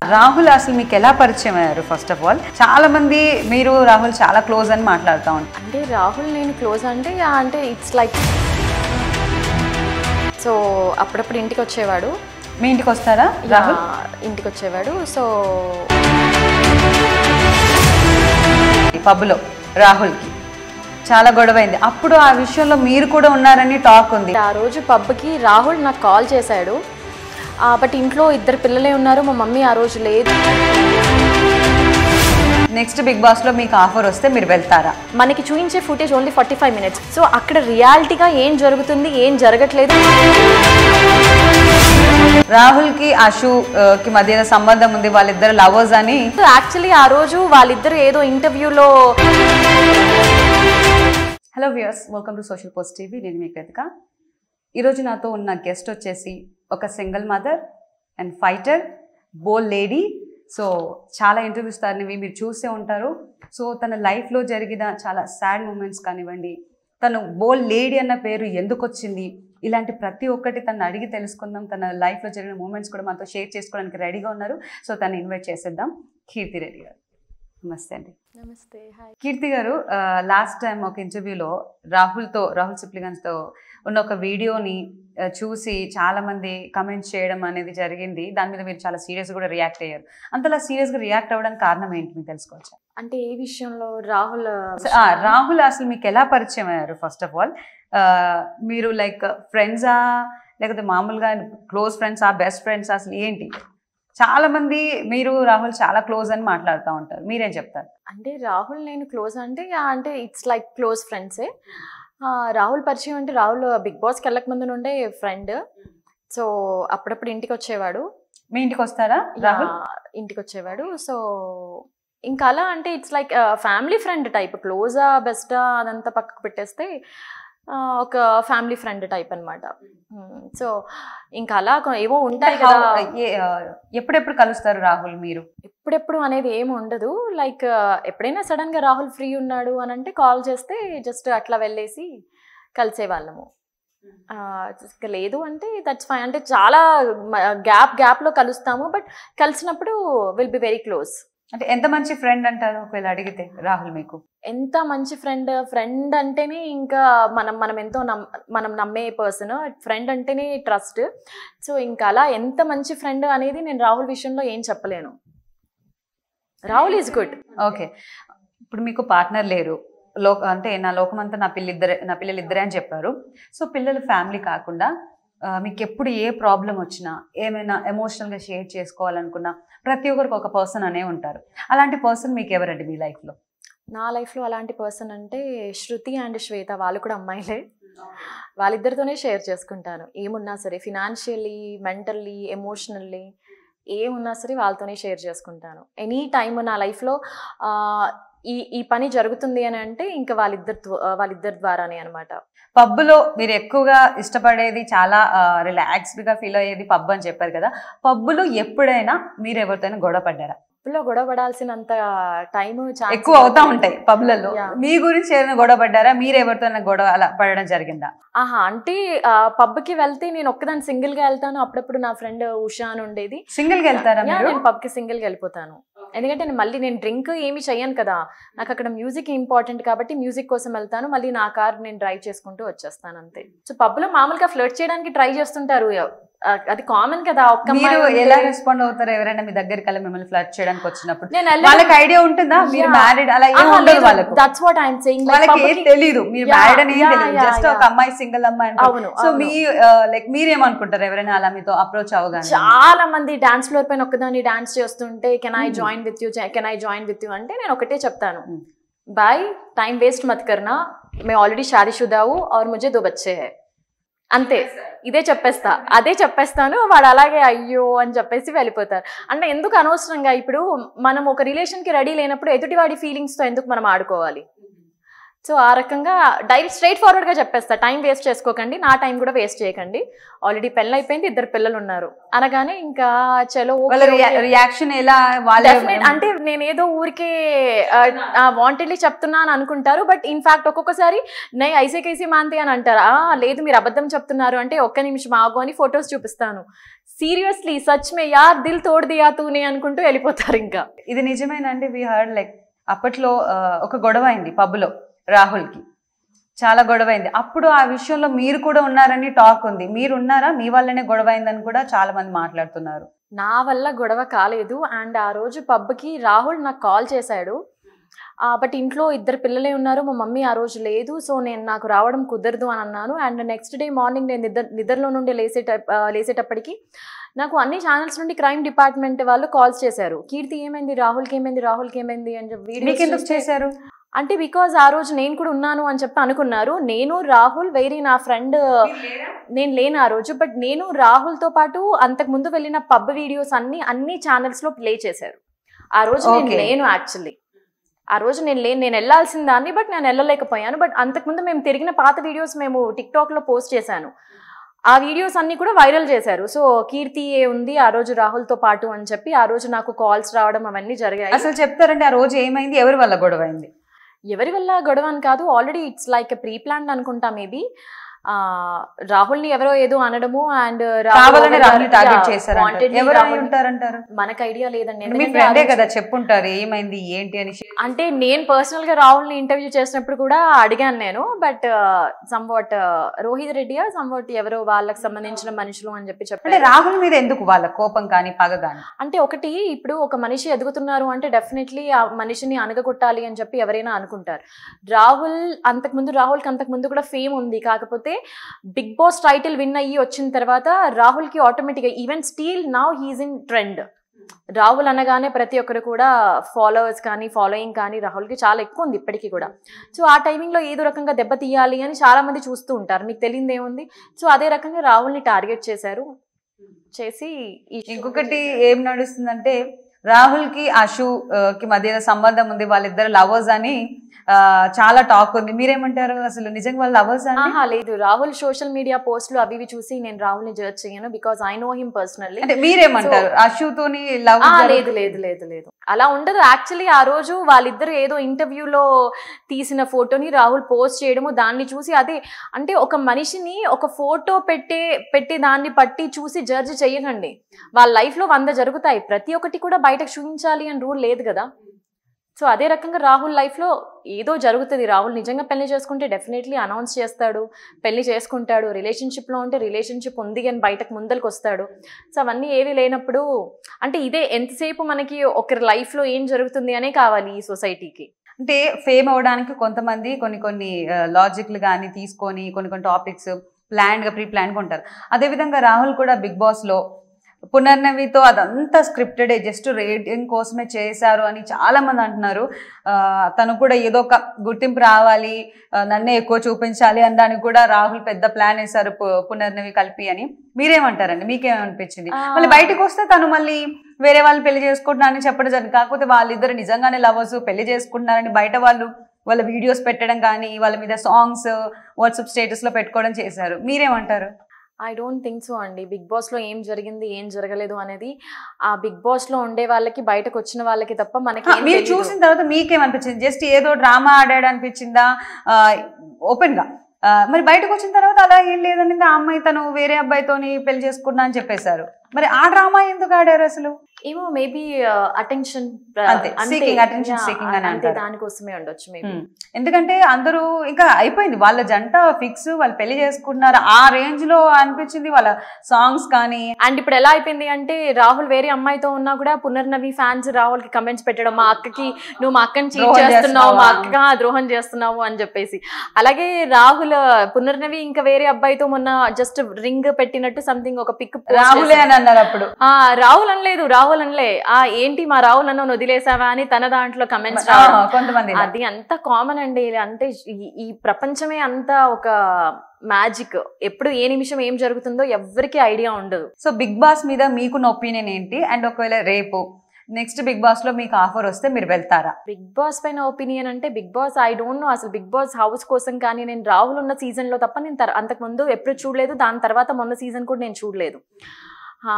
రాహుల్ అసలు మీకు ఎలా పరిచయం అయ్యారు ఫస్ట్ ఆఫ్ ఆల్ చాలా మంది మీరు రాహుల్ చాలా క్లోజ్ అని మాట్లాడుతూ ఉంటారు అంటే రాహుల్ నేను క్లోజ్ అంటే యా అంటే ఇట్స్ లైక్ సో అప్పుడప్పుడు ఇంటికి వచ్చేవాడు మీ ఇంటికి వస్తారా రాహుల్ యా, ఇంటికి వచ్చేవాడు సో పబ్లో రాహుల్కి చాలా గొడవైంది అప్పుడు ఆ విషయంలో మీరు కూడా ఉన్నారని టాక్ ఉంది ఆ రోజు పబ్కి రాహుల్ నాకు కాల్ చేశాడు బట్ ఇంట్లో ఇద్దరు పిల్లలే ఉన్నారు మా మమ్మీ ఆ రోజు లేదు నెక్స్ట్ బిగ్ బాస్ లో మీకు ఆఫర్ వస్తే మీరు వెళ్తారా మనకి చూపించే footage only forty five minutes so అక్కడ రియాలిటీగా ఏం జరుగుతుంది ఏం జరగట్లేదు రాహుల్ కి అశు ఆ, కి మధ్య ఏదో సంబంధం ఉంది వాళ్ళిద్దరు లవర్స్ అని యాక్చువల్లీ ఆ రోజు వాళ్ళిద్దరు ఏదో ఇంటర్వ్యూలో hello viewers welcome to social post TV నేను మీ కృతిక ఈరోజు నాతో ఉన్న గెస్ట్ వచ్చేసి ఒక single mother and fighter bold lady so చాలా ఇంటర్వ్యూస్ తనవి మీరు చూసే ఉంటారు సో తన లైఫ్లో జరిగిన చాలా సాడ్ మూమెంట్స్ కానివ్వండి తను బోల్ లేడీ అన్న పేరు ఎందుకు వచ్చింది ఇలాంటి ప్రతి ఒక్కటి తను అడిగి తెలుసుకుందాం తన లైఫ్లో జరిగిన మూమెంట్స్ కూడా మనతో షేర్ చేసుకోవడానికి రెడీగా ఉన్నారు సో తను ఇన్వైట్ చేసేద్దాం కీర్తి రెడ్డి గారు నమస్తే అండి నమస్తే హాయ్ కీర్తి గారు లాస్ట్ టైం ఒక ఇంటర్వ్యూలో రాహుల్తో రాహుల్ సిప్లిగన్స్తో ఉన్న ఒక వీడియోని ఆ, చూసి చాలా మంది కమెంట్స్ చేయడం అనేది జరిగింది దాని మీద మీరు చాలా సీరియస్ కూడా రియాక్ట్ అయ్యారు అంతలా సీరియస్గా రియాక్ట్ అవ్వడానికి కారణం ఏంటి మీకు తెలుసుకోవచ్చా అంటే ఏ విషయంలో రాహుల్ ఆ, రాహుల్ అసలు మీకు ఎలా పరిచయం అయ్యారు ఫస్ట్ ఆఫ్ ఆల్ మీరు లైక్ ఫ్రెండ్సా లేకపోతే మామూలుగా క్లోజ్ ఫ్రెండ్సా బెస్ట్ ఫ్రెండ్స్ అసలు ఏంటి చాలా మంది మీరు రాహుల్ చాలా క్లోజ్ అని మాట్లాడుతూ ఉంటారు మీరేం చెప్తారు అంటే రాహుల్ నేను క్లోజ్ అంటే యా అంటే ఇట్స్ లైక్ క్లోజ్ ఫ్రెండ్సే రాహుల్ పరిచయం అంటే రాహుల్ బిగ్ బాస్కి వెళ్ళక ముందు నుండే ఫ్రెండ్ సో అప్పుడప్పుడు ఇంటికి వచ్చేవాడు మీ ఇంటికి వస్తారా రాహుల్ యా, ఇంటికి వచ్చేవాడు సో ఇంకా అలా అంటే it's like family friend type క్లోజా బెస్టా అదంతా పక్కకు పెట్టేస్తే ఆ, ఒక ఫ్యామిలీ ఫ్రెండ్ టైప్ అనమాట సో ఇంకా అలా కొ- ఏవో ఉంటాయి కదా How- ఏ- ఆ, ఎప్పుడెప్పుడు కలుస్తారు రాహుల్ మీరు ఎప్పుడెప్పుడు అనేది ఏమి ఉండదు లైక్ ఎప్పుడైనా సడన్ గా రాహుల్ ఫ్రీ ఉన్నాడు అని అంటే కాల్ చేస్తే జస్ట్ అట్లా వెళ్ళేసి కలిసే వాళ్ళము ఆ, ఇంకా లేదు అంటే దట్స్ ఫైన్ అంటే చాలా గ్యాప్ గ్యాప్ లో కలుస్తాము బట్ కలిసినప్పుడు విల్ బి వెరీ క్లోజ్ అంటే ఎంత మంచి ఫ్రెండ్ అంటారు ఒకవేళ అడిగితే రాహుల్ మీకు ఎంత మంచి ఫ్రెండ్ ఫ్రెండ్ అంటేనే ఇంకా మనం మనం ఎంతో నమ్ మనం నమ్మే పర్సన్ ఫ్రెండ్ అంటేనే ట్రస్ట్ సో ఇంకా అలా ఎంత మంచి ఫ్రెండ్ అనేది నేను రాహుల్ విషయంలో ఏం చెప్పలేను రాహుల్ ఈజ్ గుడ్ ఓకే ఇప్పుడు మీకు పార్ట్నర్ లేరు లోక అంటే నా లోకమంతా నా పిల్లిద్దరే నా పిల్లలు ఇద్దరే అని చెప్పారు సో పిల్లల ఫ్యామిలీ కాకుండా ఆ, మీకు ఎప్పుడు ఏ ప్రాబ్లం వచ్చినా ఏమైనా ఎమోషనల్గా షేర్ చేసుకోవాలనుకున్నా ప్రతి ఒక్కరికి ఒక పర్సన్ అనే ఉంటారు అలాంటి పర్సన్ మీకు ఎవరండి మీ లైఫ్లో నా లైఫ్లో అలాంటి పర్సన్ అంటే శృతి అండ్ శ్వేత వాళ్ళు కూడా అమ్మాయిలే వాళ్ళిద్దరితోనే షేర్ చేసుకుంటాను ఏమున్నా సరే ఫినాన్షియల్లీ మెంటల్లీ ఎమోషనల్లీ ఏమున్నా సరే వాళ్ళతోనే షేర్ చేసుకుంటాను ఎనీ టైమ్ నా లైఫ్లో ఈ ఈ పని జరుగుతుంది అని అంటే ఇంకా వాళ్ళిద్దరి ద్వా- వాళ్ళిద్దరి ద్వారానే అనమాట పబ్లో మీరు ఎక్కువగా ఇష్టపడేది చాలా రిలాక్స్డ్గా ఫీల్ అయ్యేది పబ్ అని చెప్పారు కదా పబ్బులో ఎప్పుడైనా మీరు ఎవరితోనైనా గొడవ పడ్డారా లో గొడవ పడాల్సినంత టైం ఎక్కువ అవుతా ఉంటాయి పబ్లలో Yeah. మీ గురించి ఏదైనా గొడవ పడ్డారా మీరు ఎవరితోనైనా గొడవ అలా పడడం జరిగిందా ఆహా అంటే పబ్కి వెళ్తే నేను ఒక్కదాన్ని సింగిల్ గా వెళ్తాను అప్పుడప్పుడు నా ఫ్రెండ్ ఉషా అని ఉండేది సింగిల్ గా వెళ్తారా యా, మీరు నేను పబ్కి సింగిల్ గా వెళ్ళిపోతాను ఎందుకంటే నేను మళ్ళీ నేను డ్రింక్ ఏమి చెయ్యను కదా నాకు అక్కడ మ్యూజిక్ ఇంపార్టెంట్ కాబట్టి మ్యూజిక్ కోసం వెళ్తాను మళ్ళీ నా కార్ నేను డ్రైవ్ చేసుకుంటూ వచ్చేస్తాను అంతే సో పబ్లో మామూలుగా ఫ్లర్ట్ చేయడానికి ట్రై చేస్తుంటారు ఆ, అది కామన్ కదా ఒక్క మీరు అమ్మాయి ఉంటే- ఎలా రెస్పాండ్ అవుతారు ఎవరైనా మీ దగ్గరికి వెళ్ళి మిమ్మల్ని ఫ్లర్ట్ చేయడానికి వచ్చినప్పుడు నేను వెళ్ళను. వాళ్ళకి ఐడియా ఉంటుందా మీరు Yeah. మ్యారీడ్ అలా ఏం ఆహా, ఉండదు లేదు. వాళ్ళకు That's what I'm saying. Like, వాళ్ళకి ఏం పబ్కి- తెలీదు మీరు Yeah, మ్యారీడ్ అని ఏం yeah, తెలియదు yeah, జస్ట్ ఒక yeah. అమ్మాయి సింగిల్ అమ్మాయి అనుకో. అవును సో అవును. మీ లైక్ మీరేమనుకుంటారు ఎవరైనా అలా మీతో అప్రోచ్ అవగానే చాలా మంది డాన్స్ ఫ్లోర్ పైన ఒక్కదాన్ని డాన్స్ చేస్తుంటే can I Hmm. Join with you can I join with you అంటే నేను ఒకటే చెప్తాను Hmm. బాయ్ టైం వేస్ట్ మత్ కర్నా मैं ऑलरेडी शादीशुदा हूँ और मुझे दो बच्चे हैं అంతే ఇదే చెప్పేస్తా అదే చెప్పేస్తాను వాడు అలాగే అయ్యో అని చెప్పేసి వెళ్ళిపోతారు అంటే ఎందుకు అనవసరంగా ఇప్పుడు మనం ఒక రిలేషన్కి రెడీ లేనప్పుడు ఎదుటి వాడి ఫీలింగ్స్తో ఎందుకు మనం ఆడుకోవాలి సో ఆ రకంగా డైరెక్ట్ స్ట్రైట్ ఫార్వర్డ్గా చెప్పేస్తా టైం వేస్ట్ చేసుకోకండి నా టైం కూడా వేస్ట్ చేయకండి ఆల్రెడీ పెళ్ళి అయిపోయింది ఇద్దరు పిల్లలు ఉన్నారు అనగానే ఇంకా చలో వాళ్ళ రియాక్షన్ ఎలా వాళ్ళ డెఫినెట్ అంటే నేను ఏదో ఊరికే వాంటెడ్లీ చెప్తున్నాను అనుకుంటారు బట్ ఇన్ఫాక్ట్ ఒక్కొక్కసారి నే ఐసే కేసీ మాంతి అని అంటారు "ఆ, లేదు మీరు అబద్ధం చెప్తున్నారు అంటే ఒక్క నిమిషం ఆగు అని ఫొటోస్ చూపిస్తాను సీరియస్లీ సచ్ మే యార్ దిల్ తోడు దియా తూనే అనుకుంటూ వెళ్ళిపోతారు ఇంకా ఇది నిజమేనండి వి హర్డ్ లైక్ అప్పట్లో ఆ, ఒక గొడవ అయింది పబ్లో రాహుల్కి చాలా గొడవ అయింది అప్పుడు ఆ విషయంలో మీరు కూడా ఉన్నారని టాక్ ఉంది మీరు ఉన్నారా మీ వల్లనే గొడవ అయిందని కూడా చాలా మంది మాట్లాడుతున్నారు నా వల్ల గొడవ కాలేదు అండ్ ఆ రోజు పబ్కి రాహుల్ నాకు కాల్ చేశాడు బట్ ఇంట్లో ఇద్దరు పిల్లలే ఉన్నారు మా మమ్మీ ఆ రోజు లేదు సో నేను నాకు రావడం కుదరదు అని అన్నాను అండ్ నెక్స్ట్ డే మార్నింగ్ నేను నిద్ర నిద్రలో నుండి లేసేట ఆ, లేసేటప్పటికి నాకు అన్ని ఛానల్స్ నుండి క్రైమ్ డిపార్ట్మెంట్ వాళ్ళు కాల్స్ చేశారు కీర్తి ఏమైంది రాహుల్కి ఏమైంది రాహుల్కి ఏమైంది అని చెప్పి మీకు వీడియోస్ ఎందుకు చూస్తే- చేశారు అంటే బికాజ్ ఆ రోజు నేను కూడా ఉన్నాను అని చెప్పి అనుకున్నారు నేను రాహుల్ వేరే నా ఫ్రెండ్ నేను లేను ఆ రోజు బట్ నేను రాహుల్తో పాటు అంతకు ముందు వెళ్ళిన పబ్ వీడియోస్ అన్ని అన్ని ఛానల్స్ లో ప్లే చేశారు ఆ రోజు నేను Okay. లేను యాక్చువల్లీ ఆ రోజు నేను లేను నేను వెళ్ళాల్సిన దాన్ని బట్ నేను వెళ్ళలేకపోయాను బట్ అంతకుముందు మేము తిరిగిన పాత వీడియోస్ మేము టిక్టాక్ లో పోస్ట్ చేశాను ఆ వీడియోస్ అన్ని కూడా వైరల్ చేశారు సో కీర్తి ఏ ఉంది ఆ రోజు రాహుల్తో పాటు అని చెప్పి ఆ రోజు నాకు కాల్స్ రావడం అవన్నీ జరిగాయి అసలు చెప్తారండి ఆ రోజు ఏమైంది ఎవరి వల్ల గొడవ అయింది ఎవరి వల్ల గొడవ అని కాదు already it's like pre plan అనుకుంటా మేబీ రాహుల్ని ఎవరో ఏదో అనడము అండ్ కావాలని రాహుల్ టార్గెట్ చేశారు ఎవరు అయి ఉంటారంటారు మనకు ఐడియా లేదండి మీ ఎందుకంటే ఫ్రెండే ఆ రోజు- కదా చెప్పుంటారు ఏమైంది ఏంటి అని అంటే నేను పర్సనల్ గా రాహుల్ ని ఇంటర్వ్యూ చేసినప్పుడు కూడా అడిగాను నేను but somewhat Rohit Reddy somewhat ఎవరో వాళ్ళకి సంబంధించిన మనుషులు అని చెప్పి అంటే చెప్పారు రాహుల్ మీద ఎందుకు వాళ్ళ కోపం కానీ పగ కానీ అంటే ఒకటి ఇప్పుడు ఒక మనిషి ఎదుగుతున్నారు అంటే డెఫినెట్లీ ఆ మనిషిని అనగగొట్టాలి అని చెప్పి ఎవరైనా అనుకుంటారు రాహుల్ అంతకుముందు రాహుల్కి అంతకుముందు కూడా ఫేమ్ ఉంది కాకపోతే బిగ్ బాస్ టైటిల్ విన్ అయ్యి వచ్చిన తర్వాత రాహుల్కి ఆటోమేటిక్గా even still now he's in trend Rahul అనగానే ప్రతి ఒక్కరు కూడా ఫాలోవర్స్ కానీ ఫాలోయింగ్ కానీ రాహుల్కి చాలా ఎక్కువ ఉంది ఇప్పటికీ కూడా సో ఆ టైమింగ్లో ఏదో రకంగా దెబ్బ తీయాలి అని చాలా మంది చూస్తూ ఉంటారు మీకు తెలియదు ఏముంది సో అదే రకంగా రాహుల్ని టార్గెట్ చేశారు చేసి ఈ show- ఇంకొకటి ఏం నడుస్తుందంటే రాహుల్ కి అశు ఆ, కి మధ్య ఏదో సంబంధం ఉంది వాళ్ళిద్దరు లవర్స్ అని ఆ, చాలా టాక్ ఉంది మీరేమంటారు అసలు నిజంగా వాళ్ళు లవర్స్ అని ఆహా లేదు రాహుల్ సోషల్ మీడియా పోస్టులు అవి ఇవి చూసి నేను రాహుల్ ని జడ్జ్ చేయను because I know him personally అంటే మీరేమంటారు అశుతోని లవ్ లేదు లేదు లేదు లేదు అలా ఉండదు యాక్చువల్లీ ఆ రోజు వాళ్ళిద్దరు ఏదో ఇంటర్వ్యూలో తీసిన ఫోటోని రాహుల్ పోస్ట్ చేయడము దాన్ని చూసి అదే అంటే ఒక మనిషిని ఒక ఫోటో పెట్టే పెట్టి దాన్ని పట్టి చూసి జడ్జ్ చేయకండి వాళ్ళ లైఫ్లో వంద జరుగుతాయి ప్రతి ఒక్కటి కూడా బయటకు చూపించాలి అని రూల్ లేదు కదా సో అదే రకంగా రాహుల్ లైఫ్లో ఏదో జరుగుతుంది రాహుల్ నిజంగా పెళ్లి చేసుకుంటే డెఫినెట్లీ అనౌన్స్ చేస్తాడు పెళ్లి చేసుకుంటాడు రిలేషన్షిప్లో ఉంటే రిలేషన్షిప్ ఉంది అని బయటకు ముందరికి వస్తాడు సో అవన్నీ ఏవి లేనప్పుడు అంటే ఇదే ఎంతసేపు మనకి ఒకరి లైఫ్లో ఏం జరుగుతుంది అనే కావాలి ఈ సొసైటీకి అంటే ఫేమ్ అవడానికి కొంతమంది కొన్ని కొన్ని లాజిక్లు కానీ తీసుకొని కొన్ని కొన్ని టాపిక్స్ ప్లాన్గా ప్రీ ప్లాన్గా ఉంటారు అదేవిధంగా రాహుల్ కూడా బిగ్ బాస్లో పునర్నవితో అదంతా స్క్రిప్టెడ్ జస్ట్ రేటింగ్ కోసమే చేశారు అని చాలా మంది అంటున్నారు ఆ, తను కూడా ఏదో ఒక గుర్తింపు రావాలి ఆ, నన్నే ఎక్కువ చూపించాలి అనడానికి కూడా రాహుల్ పెద్ద ప్లాన్ వేశారు పు- పునర్నవి కలిపి అని మీరేమంటారండి మీకేమనిపించింది ఆ. మళ్ళీ బయటకు వస్తే తను మళ్ళీ వేరే వాళ్ళు పెళ్లి చేసుకుంటున్నారని చెప్పడం జరిగింది కాకపోతే వాళ్ళిద్దరు నిజంగానే లవర్స్ పెళ్లి చేసుకుంటున్నారని బయట వాళ్ళు వాళ్ళ వీడియోస్ పెట్టడం కానీ వాళ్ళ మీద సాంగ్స్ వాట్సాప్ స్టేటస్ లో పెట్టుకోవడం చేశారు మీరేమంటారు ఐ డోంట్ థింక్ సో అండి బిగ్ బాస్లో ఏం జరిగింది ఏం జరగలేదు అనేది ఆ బిగ్ బాస్లో ఉండే వాళ్ళకి బయటకు వచ్చిన వాళ్ళకి తప్ప మనకి ఏం మీరు తెలీదు. చూసిన తర్వాత మీకేమనిపించింది జస్ట్ ఏదో డ్రామా ఆడాడు అనిపించిందా ఓపెన్ గా ఆ, మరి బయటకు వచ్చిన తర్వాత అలా ఏం లేదని ఆ అమ్మాయి తను వేరే అబ్బాయితోని పెళ్లి చేసుకున్నా అని చెప్పేశారు మరి ఆ డ్రామా ఎందుకు ఆడారు అసలు ఏమో మేబీ అటెన్షన్ అంతే, seeking, attention seeking అని అంతే అంటారు. దానికోసమే ఉండొచ్చు మేబీ ఉమ్. ఎందుకంటే అందరూ ఇంకా అయిపోయింది వాళ్ళ జంట ఫిక్స్ వాళ్ళు పెళ్లి చేసుకుంటున్నారు ఆ రేంజ్ లో అనిపించింది వాళ్ళ సాంగ్స్ కానీ అండ్ ఇప్పుడు ఎలా అయిపోయింది అంటే రాహుల్ వేరే అమ్మాయితో ఉన్నా కూడా పునర్నవి ఫ్యాన్స్ రాహుల్ కి కమెంట్స్ పెట్టడం మా అక్కకి నువ్వు మా అక్కని చీట్ ద్రోహం చేస్తున్నావు మా చేస్తున్నావా? అక్కగా ద్రోహం చేస్తున్నావు అని చెప్పేసి అలాగే రాహుల్ పునర్నవి ఇంకా వేరే అబ్బాయితో మొన్న జస్ట్ రింగ్ పెట్టినట్టు సంథింగ్ ఒక పిక్ రాహులే అని అన్నారు అప్పుడు ఆ రాహుల్ అనలేదు రాహుల్ అనలే ఆ ఏంటి మా రాహుల్ అన్న వదిలేసావా అని తన దాంట్లో కమెంట్స్ ఆ, రావడం కొంతమంది ఇలా. అది అంత కామన్ అండి అంటే ఈ- ఈ ప్రపంచమే అంత ఒక మ్యాజిక్ ఎప్పుడు ఏ నిమిషం ఏం జరుగుతుందో ఎవ్వరికీ ఐడియా ఉండదు సో బిగ్ బాస్ మీద మీకున్న ఒపీనియన్ ఏంటి అండ్ ఒకవేళ రేపు నెక్స్ట్ బిగ్ బాస్ లో మీకు ఆఫర్ వస్తే మీరు వెళ్తారా బిగ్ బాస్ పైన ఒపీనియన్ అంటే big boss I don't know అసలు బిగ్ బాస్ హౌస్ కోసం కానీ నేను రాహుల్ ఉన్న season లో తప్ప నేను తర్- అంతకుముందు ఎప్పుడు చూడలేదు దాని తర్వాత మొన్న సీజన్ కూడా నేను చూడలేదు ఆ,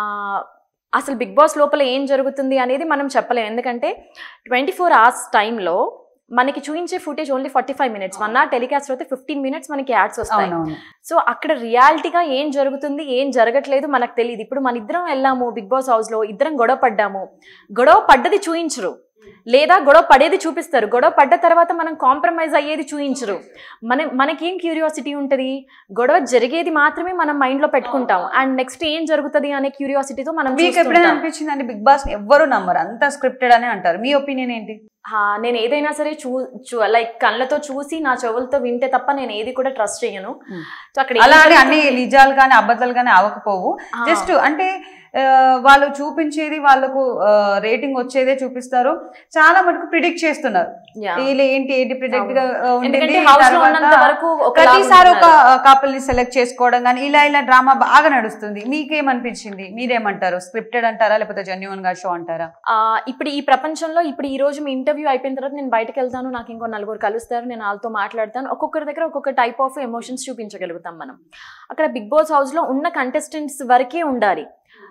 అసలు బిగ్ బాస్ లోపల ఏం జరుగుతుంది అనేది మనం చెప్పలేము ఎందుకంటే ట్వంటీ ఫోర్ అవర్స్ టైంలో మనకి చూపించే footage only forty five minutes one hour telecast అయితే ఫిఫ్టీన్ మినిట్స్ మనకి యాడ్స్ వస్తాయి అవునవును సో అక్కడ రియాలిటీగా ఏం జరుగుతుంది ఏం జరగట్లేదు మనకు తెలియదు ఇప్పుడు మన ఇద్దరం వెళ్ళాము బిగ్ బాస్ హౌస్ లో ఇద్దరం గొడవ పడ్డాము గొడవ పడ్డది చూయించరు లేదా గొడవ పడేది చూపిస్తారు గొడవ పడ్డ తర్వాత మనం కాంప్రమైజ్ అయ్యేది చూయించరు మన మనకేం క్యూరియాసిటీ ఉంటుంది గొడవ జరిగేది మాత్రమే మనం మైండ్ లో పెట్టుకుంటాం అండ్ నెక్స్ట్ ఏం జరుగుతుంది అనే క్యూరియాసిటీతో మనం మీకు ఎప్పుడైనా చూస్తుంటాం. అనిపించింది అంటే బిగ్ బాస్ ఎవ్వరు నమ్మరు అంతా స్క్రిప్టెడ్ అని అంటారు మీ ఒపీనియన్ ఏంటి ఆ, నేను ఏదైనా సరే చూ లైక్ కళ్ళతో చూసి నా చెవులతో వింటే తప్ప నేను ఏది కూడా ట్రస్ట్ చేయను Hmm. సో అక్కడ ఏం అలా అని అన్ని జరుగుతుంది? నిజాలు కానీ అబద్ధాలు కానీ అవ్వకపోవు ఆ, జస్ట్ అంటే ఆ, వాళ్ళు చూపించేది వాళ్ళకు రేటింగ్ వచ్చేదే చూపిస్తారు చాలా మటుకు ప్రిడిక్ట్ చేస్తున్నారు yeah. వీళ్ళు ఏంటి ఏంటి ప్రిడిక్ట్ గా ఆ, ఉండింది, ఎందుకంటే హౌస్ లో తర్వాత ఉన్నంత వరకు ఒకలాగా ప్రతిసారి ఒక ఉంటున్నారు. కపుల్ ని సెలెక్ట్ చేసుకోవడం కానీ ఇలా ఇలా డ్రామా బాగా నడుస్తుంది మీకేమనిపించింది మీరేమంటారు స్క్రిప్టెడ్ అంటారా లేకపోతే జెన్యున్ గా షో అంటారా ఆ, ఇప్పుడు ఈ ప్రపంచంలో ఇప్పుడు ఈ రోజు మీ ఇంటర్వ్యూ అయిపోయిన తర్వాత నేను బయటకు వెళ్తాను నాకు ఇంకో నలుగురు కలుస్తారు నేను వాళ్ళతో మాట్లాడతాను ఒక్కొక్కరి దగ్గర ఒక్కొక్క టైప్ ఆఫ్ ఎమోషన్స్ చూపించగలుగుతాం మనం అక్కడ బిగ్ బాస్ హౌస్ లో ఉన్న కంటెస్టెంట్స్ వరకే ఉండాలి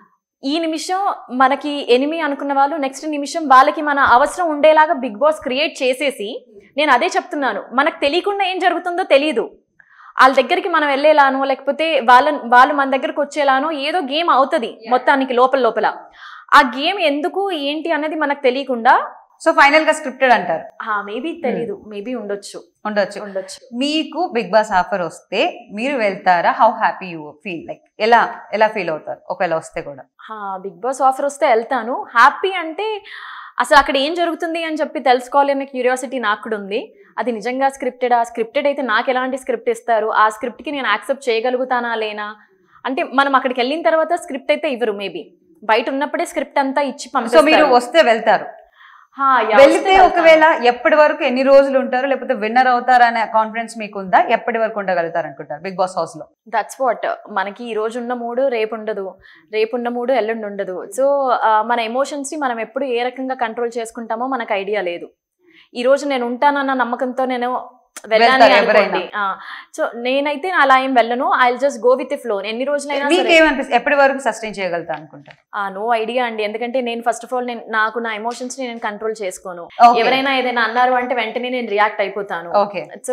ఈ నిమిషం మనకి ఎనిమి అనుకున్న వాళ్ళు నెక్స్ట్ నిమిషం వాళ్ళకి మన అవసరం ఉండేలాగా బిగ్ బాస్ క్రియేట్ చేసేసి నేను అదే చెప్తున్నాను మనకు తెలియకుండా ఏం జరుగుతుందో తెలియదు వాళ్ళ దగ్గరికి మనం వెళ్ళేలానో లేకపోతే వాళ్ళ వాళ్ళు మన దగ్గరకు వచ్చేలానో ఏదో గేమ్ అవుతుంది మొత్తానికి లోపల లోపల ఆ గేమ్ ఎందుకు ఏంటి అనేది మనకు తెలియకుండా సో ఫైనల్ గా స్క్రిప్టెడ్ అంటారు మేబీ తెలీదు మేబీ ఉండొచ్చు ఉండొచ్చు ఉండొచ్చు మీకు బిగ్ బాస్ ఆఫర్ వస్తే మీరు వెళ్తారా how happy you feel like ఎలా ఎలా ఫీల్ అవుతారు ఒకవేళ వస్తే కూడా బిగ్ బాస్ ఆఫర్ వస్తే వెళ్తాను హ్యాపీ అంటే అసలు అక్కడ ఏం జరుగుతుంది అని చెప్పి తెలుసుకోవాలి అనే క్యూరియాసిటీ నాకు కూడా ఉంది అది నిజంగా స్క్రిప్టెడ్ ఆ స్క్రిప్టెడ్ అయితే నాకు ఎలాంటి స్క్రిప్ట్ ఇస్తారు ఆ స్క్రిప్ట్కి నేను యాక్సెప్ట్ చేయగలుగుతానా లేనా అంటే మనం అక్కడికి వెళ్ళిన తర్వాత స్క్రిప్ట్ అయితే ఇవ్వరు మేబీ బయట ఉన్నప్పుడే స్క్రిప్ట్ అంతా ఇచ్చి సో మీరు పంపిస్తారు వస్తే వెళ్తారు హా, యా, వెళ్తే వస్తే వెళ్తాను. ఒకవేళ ఎప్పటి వరకు ఎన్ని రోజులు ఉంటారు లేకపోతే విన్నర్ అవుతారా అనే కాన్ఫిడెన్స్ మీకు ఉందా ఎప్పటి వరకు ఉండగలుగుతారు అనుకుంటారు బిగ్ బాస్ హౌస్ లో దట్స్ వాట్ మనకి ఈ రోజు ఉన్న మూడు రేపు ఉండదు రేపు ఉన్న మూడు ఎల్లుండి ఉండదు సో మన ఎమోషన్స్ని మనం ఎప్పుడు ఏ రకంగా కంట్రోల్ చేసుకుంటామో మనకు ఐడియా లేదు ఈ రోజు నేను ఉంటానన్న నమ్మకంతో నేను వెళ్ళాలి వెళ్తారు అనుకోండి సో నేనైతే అలా ఏం వెళ్ళను I just go with flow ఎన్ని రోజులైనా మీకు సరే ఏమనిపిస్తుంది ఎప్పటి వరకు సస్టైన్ చేయగలుగుతారు అనుకుంటారు నో ఐడియా అండి ఎందుకంటే నేను ఫస్ట్ ఆఫ్ ఆల్ నేను నాకు నా ఎమోషన్స్ ని నేను కంట్రోల్ చేసుకోను Okay. ఎవరైనా ఏదైనా అన్నారు అంటే వెంటనే నేను రియాక్ట్ అయిపోతాను okay so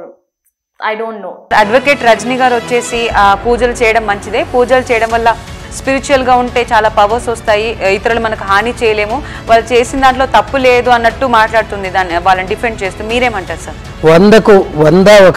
I don't know advocate Rajani గారు వచ్చేసి ఆ, పూజలు చేయడం మంచిదే పూజలు చేయడం వల్ల స్పిరిచువల్ గా ఉంటే చాలా పవర్స్ వస్తాయి ఇతరులు మనకు హాని చేయలేము వాళ్ళు చేసిన దాంట్లో తప్పు లేదు అన్నట్టు మాట్లాడుతుంది దాన్ని వాళ్ళని డిఫెండ్ చేస్తూ మీరేమంటారు సార్ వందకు వంద ఒక